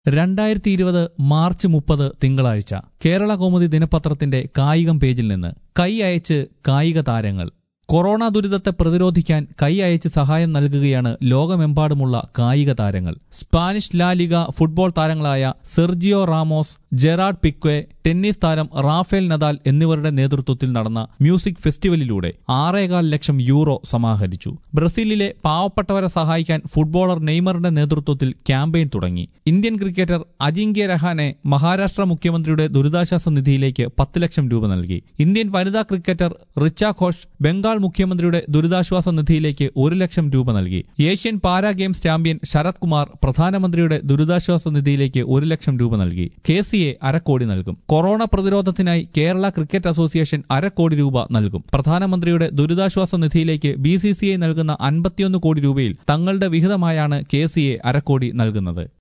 രണ്ടായിരത്തി ഇരുപത് മാർച്ച് മുപ്പത് തിങ്കളാഴ്ച കേരള കൗമുദി ദിനപത്രത്തിന്റെ കായികം പേജിൽ നിന്ന് കൈ അയച്ച് കായിക താരങ്ങൾ കൊറോണ ദുരിതത്തെ പ്രതിരോധിക്കാൻ കൈ അയച്ച് സഹായം നൽകുകയാണ് ലോകമെമ്പാടുമുള്ള കായിക താരങ്ങൾ സ്പാനിഷ് ലാ ലിഗ ഫുട്ബോൾ താരങ്ങളായ Sergio Ramos Gerard Pique tennis താരം റാഫേൽ നദാൽ എന്നിവരുടെ നേതൃത്വത്തിൽ നടന്ന മ്യൂസിക് ഫെസ്റ്റിവലിലൂടെ ആറേകാൽ ലക്ഷം യൂറോ സമാഹരിച്ചു ബ്രസീലിലെ പാവപ്പെട്ടവരെ സഹായിക്കാൻ ഫുട്ബോളർ നെയ്മറിന്റെ നേതൃത്വത്തിൽ ക്യാമ്പയിൻ തുടങ്ങി ഇന്ത്യൻ ക്രിക്കറ്റർ അജിങ്ക്യ രഹാനെ മഹാരാഷ്ട്ര മുഖ്യമന്ത്രിയുടെ ദുരിതാശ്വാസ നിധിയിലേക്ക് പത്ത് ലക്ഷം രൂപ നൽകി ഇന്ത്യൻ വനിതാ ക്രിക്കറ്റർ റിച്ച ഘോഷ് ബംഗാൾ മുഖ്യമന്ത്രിയുടെ ദുരിതാശ്വാസ നിധിയിലേക്ക് ഒരു ലക്ഷം രൂപ നൽകി Asian para games champion Sarath Kumar പ്രധാനമന്ത്രിയുടെ ദുരിതാശ്വാസ നിധിയിലേക്ക് ഒരു ലക്ഷം രൂപ നൽകി കെ സി എ അരക്കോടി നൽകും കൊറോണ പ്രതിരോധത്തിനായി കേരള ക്രിക്കറ്റ് അസോസിയേഷൻ അരക്കോടി രൂപ നൽകും പ്രധാനമന്ത്രിയുടെ ദുരിതാശ്വാസ നിധിയിലേക്ക് ബി സി സി ഐ നൽകുന്ന അൻപത്തിയൊന്ന് കോടി രൂപയിൽ തങ്ങളുടെ വിഹിതമായാണ് കെ സി എ അരക്കോടി നൽകുന്നത്